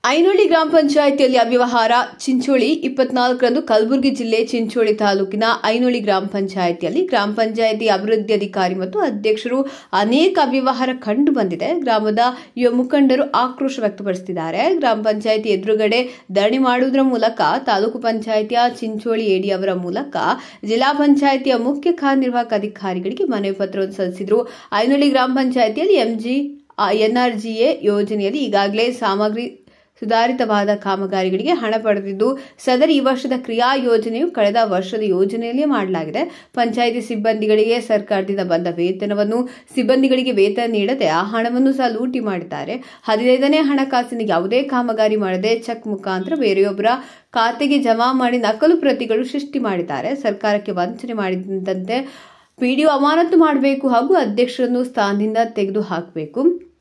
ಐನೋಳಿ ಗ್ರಾಮ ಪಂಚಾಯಿತಿಯಲ್ಲಿ ಅವ್ಯವಹಾರ ಚಿಂಚೋಳಿ ಇಪ್ಪತ್ನಾಲ್ಕರಂದು ಕಲಬುರಗಿ ಜಿಲ್ಲೆ ಚಿಂಚೋಳಿ ತಾಲೂಕಿನ ಐನೋಳಿ ಗ್ರಾಮ ಪಂಚಾಯಿತಿಯಲ್ಲಿ ಗ್ರಾಮ ಪಂಚಾಯಿತಿ ಅಭಿವೃದ್ಧಿ ಅಧಿಕಾರಿ ಮತ್ತು ಅಧ್ಯಕ್ಷರು ಅನೇಕ ಅವ್ಯವಹಾರ ಕಂಡು ಬಂದಿದೆ ಗ್ರಾಮದ ಯುವ ಮುಖಂಡರು ಆಕ್ರೋಶ ವ್ಯಕ್ತಪಡಿಸುತ್ತಿದ್ದಾರೆ ಗ್ರಾಮ ಪಂಚಾಯಿತಿ ಎದುರುಗಡೆ ಧರಣಿ ಮಾಡುವುದರ ಮೂಲಕ ತಾಲೂಕು ಪಂಚಾಯಿತಿಯ ಚಿಂಚೋಳಿ ಎಡಿ ಅವರ ಮೂಲಕ ಜಿಲ್ಲಾ ಪಂಚಾಯಿತಿಯ ಮುಖ್ಯ ಕಾರ್ಯನಿರ್ವಾಹಕ ಅಧಿಕಾರಿಗಳಿಗೆ ಮನವಿ ಪತ್ರವನ್ನು ಸಲ್ಲಿಸಿದರು ಐನೋಳಿ ಗ್ರಾಮ ಪಂಚಾಯಿತಿಯಲ್ಲಿ ಎಂಜಿ ಎನ್ಆರ್ಜಿಎ ಯೋಜನೆಯಲ್ಲಿ ಈಗಾಗಲೇ ಸಾಮಗ್ರಿ ಸುಧಾರಿತವಾದ ಕಾಮಗಾರಿಗಳಿಗೆ ಹಣ ಪಡೆದಿದ್ದು ಸದರಿ ಈ ವರ್ಷದ ಕ್ರಿಯಾ ಯೋಜನೆಯು ಕಳೆದ ವರ್ಷದ ಯೋಜನೆಯಲ್ಲೇ ಮಾಡಲಾಗಿದೆ ಪಂಚಾಯಿತಿ ಸಿಬ್ಬಂದಿಗಳಿಗೆ ಸರ್ಕಾರದಿಂದ ಬಂದ ವೇತನವನ್ನು ಸಿಬ್ಬಂದಿಗಳಿಗೆ ವೇತನ ನೀಡದೆ ಆ ಹಣವನ್ನು ಸಹ ಲೂಟಿ ಮಾಡಿದ್ದಾರೆ ಹದಿನೈದನೇ ಹಣಕಾಸಿನ ಯಾವುದೇ ಕಾಮಗಾರಿ ಮಾಡದೆ ಚೆಕ್ ಮುಖಾಂತರ ಬೇರೆಯೊಬ್ಬರ ಖಾತೆಗೆ ಜಮಾ ಮಾಡಿ ನಕಲು ಪ್ರತಿಗಳು ಸೃಷ್ಟಿ ಮಾಡಿದ್ದಾರೆ ಸರ್ಕಾರಕ್ಕೆ ವಂಚನೆ ಮಾಡಿದಂತೆ ಪಿಡಿಒ ಅಮಾನತು ಮಾಡಬೇಕು ಹಾಗೂ ಅಧ್ಯಕ್ಷರನ್ನು ಸ್ಥಾನದಿಂದ ತೆಗೆದು ಹಾಕಬೇಕು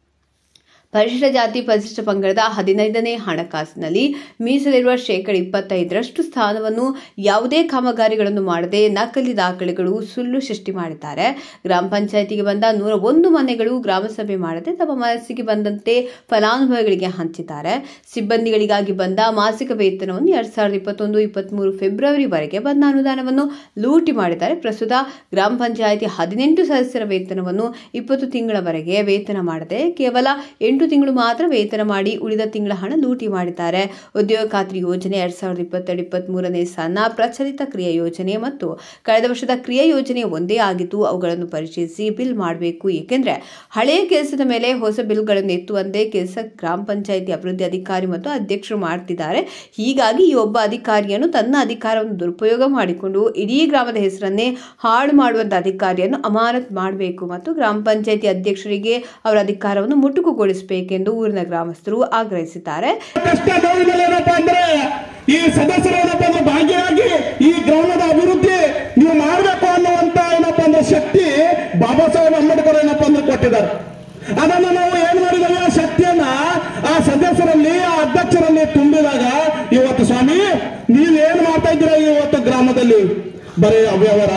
ಪರಿಶಿಷ್ಟ ಜಾತಿ ಪರಿಶಿಷ್ಟ ಪಂಗಡದ ಹದಿನೈದನೇ ಹಣಕಾಸಿನಲ್ಲಿ ಮೀಸಲಿರುವ ಶೇಕಡ ಇಪ್ಪತ್ತೈದರಷ್ಟು ಸ್ಥಾನವನ್ನು ಯಾವುದೇ ಕಾಮಗಾರಿಗಳನ್ನು ಮಾಡದೆ ನಕಲಿ ದಾಖಲೆಗಳು ಸುಳ್ಳು ಸೃಷ್ಟಿ ಮಾಡಿದ್ದಾರೆ ಗ್ರಾಮ ಪಂಚಾಯಿತಿಗೆ ಬಂದ ನೂರ ಒಂದು ಮನೆಗಳು ಗ್ರಾಮಸಭೆ ಮಾಡದೆ ತಮ್ಮ ಮನಸ್ಸಿಗೆ ಬಂದಂತೆ ಫಲಾನುಭವಿಗಳಿಗೆ ಹಂಚಿದ್ದಾರೆ ಸಿಬ್ಬಂದಿಗಳಿಗಾಗಿ ಬಂದ ಮಾಸಿಕ ವೇತನವನ್ನು ಎರಡ್ ಸಾವಿರದ ಇಪ್ಪತ್ತೊಂದು ಇಪ್ಪತ್ಮೂರು ಫೆಬ್ರವರಿವರೆಗೆ ಬಂದ ಅನುದಾನವನ್ನು ಲೂಟಿ ಮಾಡಿದ್ದಾರೆ ಪ್ರಸ್ತುತ ಗ್ರಾಮ ಪಂಚಾಯಿತಿ ಹದಿನೆಂಟು ಸದಸ್ಯರ ವೇತನವನ್ನು ಇಪ್ಪತ್ತು ತಿಂಗಳವರೆಗೆ ವೇತನ ಮಾಡದೆ ಕೇವಲ ಎಂಟು ತಿಂಗಳು ಮಾತ್ರ ವೇತನ ಮಾಡಿ ಉಳಿದ ತಿಂಗಳ ಹಣ ಲೂಟಿ ಮಾಡಿದ್ದಾರೆ ಉದ್ಯೋಗ ಖಾತ್ರಿ ಯೋಜನೆ ಎರಡ್ ಸಾವಿರದ ಇಪ್ಪತ್ತೆರಡು ಇಪ್ಪತ್ತ್ ಮೂರನೇ ಸಾಲಿನ ಪ್ರಚಲಿತ ಕ್ರಿಯಾ ಯೋಜನೆ ಮತ್ತು ಕಳೆದ ವರ್ಷದ ಕ್ರಿಯಾ ಯೋಜನೆ ಒಂದೇ ಆಗಿದ್ದು ಅವುಗಳನ್ನು ಪರಿಶೀಲಿಸಿ ಬಿಲ್ ಮಾಡಬೇಕು ಏಕೆಂದರೆ ಹಳೆಯ ಕೆಲಸದ ಮೇಲೆ ಹೊಸ ಬಿಲ್ಗಳನ್ನು ಎತ್ತುವಂತೆ ಕೆಲಸ ಗ್ರಾಮ ಪಂಚಾಯಿತಿ ಅಭಿವೃದ್ಧಿ ಅಧಿಕಾರಿ ಮತ್ತು ಅಧ್ಯಕ್ಷರು ಮಾಡ್ತಿದ್ದಾರೆ ಹೀಗಾಗಿ ಈ ಒಬ್ಬ ಅಧಿಕಾರಿಯನ್ನು ತನ್ನ ಅಧಿಕಾರವನ್ನು ದುರುಪಯೋಗ ಮಾಡಿಕೊಂಡು ಇಡೀ ಗ್ರಾಮದ ಹೆಸರನ್ನೇ ಹಾಳು ಮಾಡುವಂತ ಅಧಿಕಾರಿಯನ್ನು ಅಮಾನತ್ ಮಾಡಬೇಕು ಮತ್ತು ಗ್ರಾಮ ಪಂಚಾಯಿತಿ ಅಧ್ಯಕ್ಷರಿಗೆ ಅವರ ಅಧಿಕಾರವನ್ನು ಮುಟುಕುಗೊಳಿಸಬೇಕೆಂದು ಊರಿನ ಗ್ರಾಮಸ್ಥರು ಆಗ್ರಹಿಸಿದ್ದಾರೆ ಕಷ್ಟ ನೋವಿನಲ್ಲಿ ಏನಪ್ಪಾ ಅಂದ್ರೆ ಈ ಸದಸ್ಯರು ಏನಪ್ಪಾ ಅಂದ್ರೆ ಭಾಗಿಯಾಗಿ ಈ ಗ್ರಾಮದ ಅಭಿವೃದ್ಧಿ ನೀವು ಮಾಡಬೇಕು ಅನ್ನುವಂತ ಏನಪ್ಪಾ ಅಂದ್ರೆ ಶಕ್ತಿ ಬಾಬಾ ಸಾಹೇಬ್ ಅಂಬೇಡ್ಕರ್ ಏನಪ್ಪಾ ಅಂದ್ರೆ ಕೊಟ್ಟಿದ್ದಾರೆ ಅದನ್ನ ನಾವು ಏನ್ ಮಾಡಿದ್ದೇವೆ ಆ ಶಕ್ತಿಯನ್ನ ಆ ಸದಸ್ಯರಲ್ಲಿ ಆ ಅಧ್ಯಕ್ಷರಲ್ಲಿ ತುಂಬಿದಾಗ ಇವತ್ತು ಸ್ವಾಮಿ ನೀವೇನ್ ಮಾಡ್ತಾ ಇದ್ದೀರಾ ಇವತ್ತು ಗ್ರಾಮದಲ್ಲಿ ಬರೀ ಅವ್ಯವಹಾರ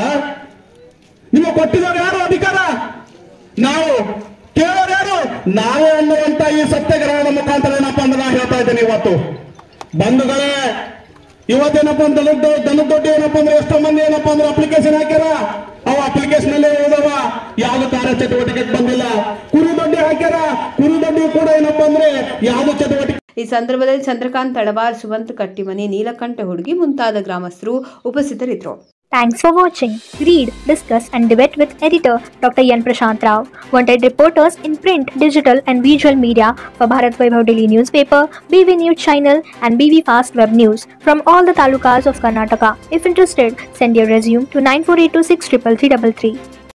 ನಿಮಗೆ ಕೊಟ್ಟಿದ್ದಾರೆ ಯಾರು ಅಧಿಕಾರ ನಾವು ಕೇಳೋರು ಯಾರು ನಾವೇ ಅನ್ನುವಂತ ಈ ಸತ್ಯಗ್ರಹಣ ಮುಖಾಂತರ ಏನಪ್ಪಾ ಅಂದ್ರೆ ನಾ ಹೇಳ್ತಾ ಇದ್ದೇನೆ ಇವತ್ತು ಬಂಧುಗಳೇ ಇವತ್ತೇನಪ್ಪ ಅಂದ್ರೆ ದನದ ದನದ ದೊಡ್ಡ ಏನಪ್ಪಾ ಅಂದ್ರೆ ಎಷ್ಟೋ ಮಂದಿ ಏನಪ್ಪಾ ಅಂದ್ರೆ ಅಪ್ಲಿಕೇಶನ್ ಹಾಕ್ಯಾರ ಅವು ಅಪ್ಲಿಕೇಶನ್ ಅಲ್ಲೇ ಹೋದವ ಯಾವ್ದು ಕಾರ್ಯ ಚಟುವಟಿಕೆ ಬಂದಿಲ್ಲ ಕುರಿ ದೊಡ್ಡಿ ಹಾಕ್ಯಾರ ಕುರಿ ದೊಡ್ಡಿ ಕೂಡ ಏನಪ್ಪಾ ಅಂದ್ರೆ ಯಾವ್ದು ಚಟುವಟಿಕೆ ಈ ಸಂದರ್ಭದಲ್ಲಿ ಚಂದ್ರಕಾಂತ್ ತಡವಾರ್ ಸುವಂತ್ ಕಟ್ಟಿಮನಿ ನೀಲಕಂಠ ಹುಡುಗಿ ಮುಂತಾದ ಗ್ರಾಮಸ್ಥರು ಉಪಸ್ಥಿತರಿದ್ದರು Thanks for watching. Read, discuss, and debate with editor Dr. Yan Prashant Rao. Wanted reporters in print, digital, and visual media for Bharat Vaibhav Daily newspaper, BV News channel, and BV Fast Web News from all the talukas of Karnataka. If interested, send your resume to 9482633333.